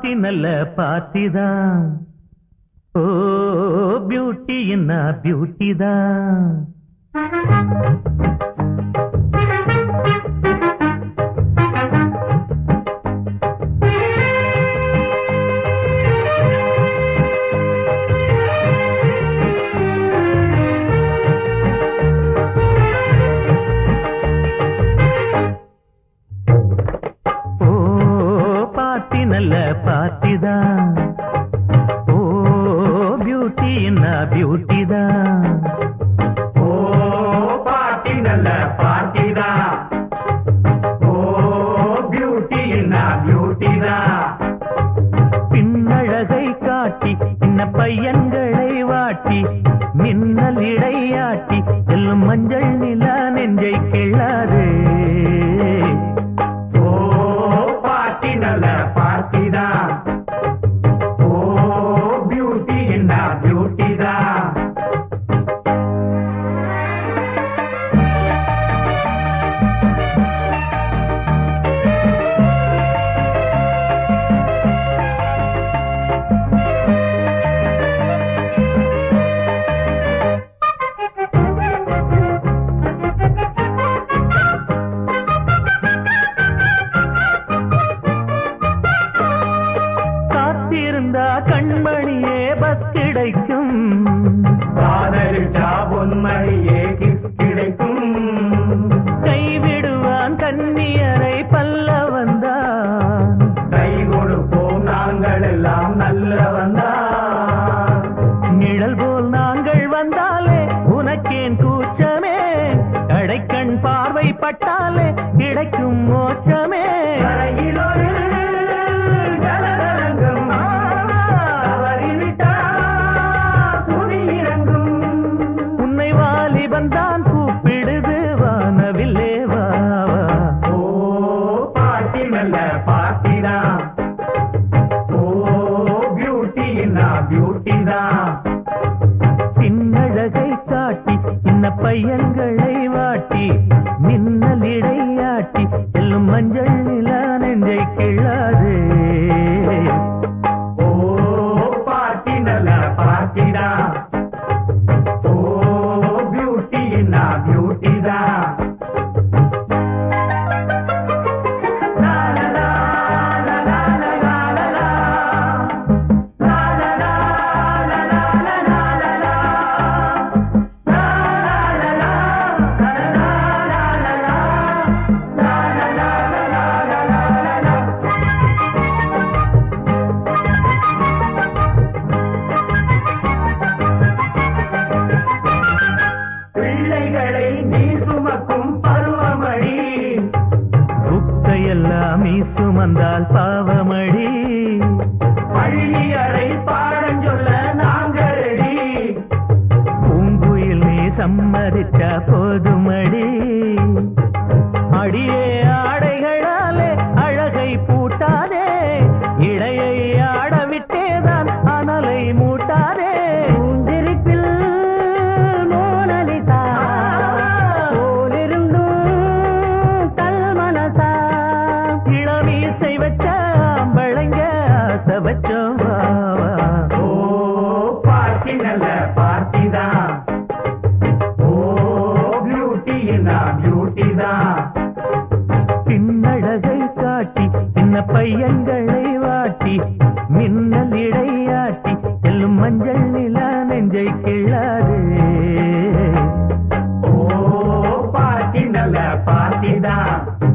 Party நல்ல party தான் ஓ beauty என்ன பியூட்டி தான் ஓ பார்ட்டி நல்ல பார்ட்டி தான் ஓ பியூட்டி என்ன பியூட்டி தான் ஓ பாட்டி நல்ல பாட்டி தான் ஓ பியூட்டி என்ன பியூட்டி தான் பின்னழகை காட்டி சின்ன பையன்களை வாட்டி மின்னல் இடையாட்டி செல்லும் மஞ்சள் நிலா நெஞ்சை கிள்ளாது ஓ பாட்டி நல்ல பாட்டி தான் ஓ பியூட்டி என்ன பியூட்டி தான் காத்திருந்தா கண்மணியே பஸ் கிடைக்கும் காதலிச்சா பொன்மணியே கிஸ் கிடைக்கும் கைவிடுவான் கன்னியரை பல்ல வந்தான் கை கொடுப்போம் நாங்கள் எல்லாம் நல்லவன் தான் நிழல் போல் நாங்கள் வந்தாலே உனக்கேன் கூச்சமே கடைக்கண் பார்வை பட்டாலே கிடைக்கும் மோட்சமே கரையிலொரு ஜலதரங்கம் தவறிவிட்டா சுழி இறங்கும் உன்னை வாலிபன் தான் கூப்பிடுது வானவில்லே வா வா. ஓ பாட்டி நல்ல பாட்டி தான் ஓ பியூட்டி என்ன பியூட்டி தான் சின்னழகை காட்டி சின்ன பையன்களை வாட்டி மின்னல் இடையாட்டி செல்லும் மஞ்சள் நிலா நெஞ்சை கிள்ளாது ஓ பாட்டி நல்ல பாட்டி தான் ஓ பியூட்டி என்ன பியூட்டி தான் லா, லா, லா, லா, லா, லா, லா, லா, லா. லா, லா, லா, லா, லா, லா, லா, லா, லா. லா, லா, லா, லா, லா, லா, லா, லா, லா. லா, லா, லா, லா, லா, லா, லா, லா. பிள்ளைகளை நீ சுமக்கும் பருவமழி புக்கையெல்லாம் சுமந்தால் பாவமடி பள்ளியறை பாடம் சொல்ல நாங்களடி பூங்குயில் நீ சம்மதிச்சா போதுமடி அடியே ஆடைகளாலே அழகை பூட்டாதே இடையை ஆடவிட்டேதான் அனலை மூட்டாதே பூஞ்சிரிப்பில் மோனலிசா போலிருந்தும் தல்மனசா இளமீசை வச்ச ஆம்பளைங்க ஆசை வச்சோம் வா வா. ஓ பார்ட்டி நல்ல பார்ட்டி தான் ஓ பியூட்டி என்ன பியூட்டி தான் பின்னழகை காட்டி சின்ன பையன்களை வாட்டி மின்னல் இடையாட்டி செல்லும் மஞ்சள் நிலா நெஞ்சை கிள்ளாது ஓ பார்ட்டி நல்ல பார்ட்டி தான்